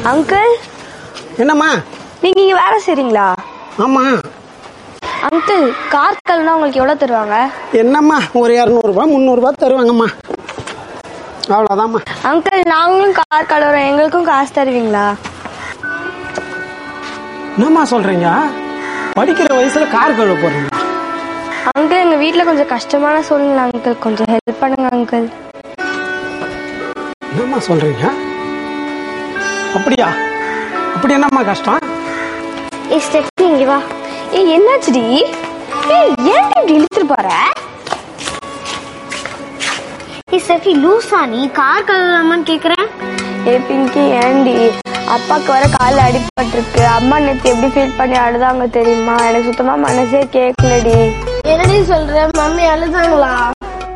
uncle என்னம்மா நீங்க இங்க வேலை செய்றீங்களா ஆமா அங்கிள் கார் கழுவினா உங்களுக்கு எவ்வளவு தருவாங்க என்னம்மா ஒரு இரநூறுபா முந்நூறுபா தருவாங்கம்மா அவ்வளோதாம்மா அங்கிள் நாங்களும் கார் கழுவுறோம் எங்களுக்கும் காசு தருவீங்களா என்னம்மா சொல்றீங்க படிக்கிற வயசுல கார் கழுவ போறீங்க அங்கிள் எங்க வீட்ல கொஞ்சம் கஷ்டமான சூழ்நிலை அங்கிள் கொஞ்சம் ஹெல்ப் பண்ணுங்க அங்கிள் என்னம்மா சொல்றீங்க அப்படியா அப்படி என்னம்மா கஷ்டம் ஏய் ஸ்டெப்னி இங்க வா ஏய் என்னாச்சுடி ஏய் ஏன் இப்படி இழுத்துட்டு போற ஏய் செஃபி லூசா நீ கார் கழுவலாமான்னு கேக்குறேன் ஏய் பிங்கி ஏண்டி அப்பாக்கு வர காலில் அடிபட்டிருக்கு அம்மா நேத்து எப்படி ஃபீல் பண்ணி அழுதாங்க தெரியுமா எனக்கு சுத்தமா மனசே கேட்கலடி என்னடி சொல்ற மம்மி அழுதாங்களா